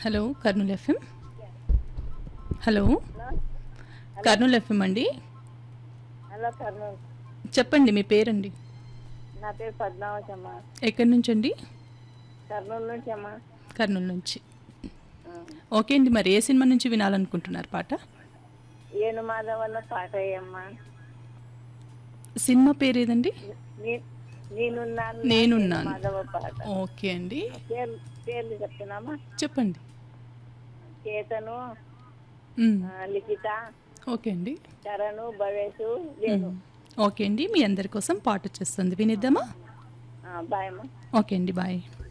Hello Kurnool FM hello Kurnool FM అండి hello Kurnool చెప్పండి మీ పేరండి నా పేరు పద్మావతి అమ్మ ఎక్కడి నుంచి అండి కర్నూలు నుంచి అమ్మ కర్నూలు నుంచి ఓకే అండి మరి ఏ సినిమా నుంచి వినాలనుకుంటున్నారు పాట ఏను మాధవన్న పాట అయ్యమ్మ సినిమా పేరు ఏదండి నీ- నేనున్నాను నేనున్నాను. మాధవ పాట ఓకే అండి పేర్లు పేర్లు చెప్తున్నామా చెప్పండి చేతను మ్, ఆ, లిఖిత ఓకే అండి చరణు భవేషు వేణు ఓకే అండి మీ అందరి కోసం పాట వచ్చేస్తుంది వినిద్దామా ఆ, బాయ్ అమ్మ ఓకే అండి బాయ్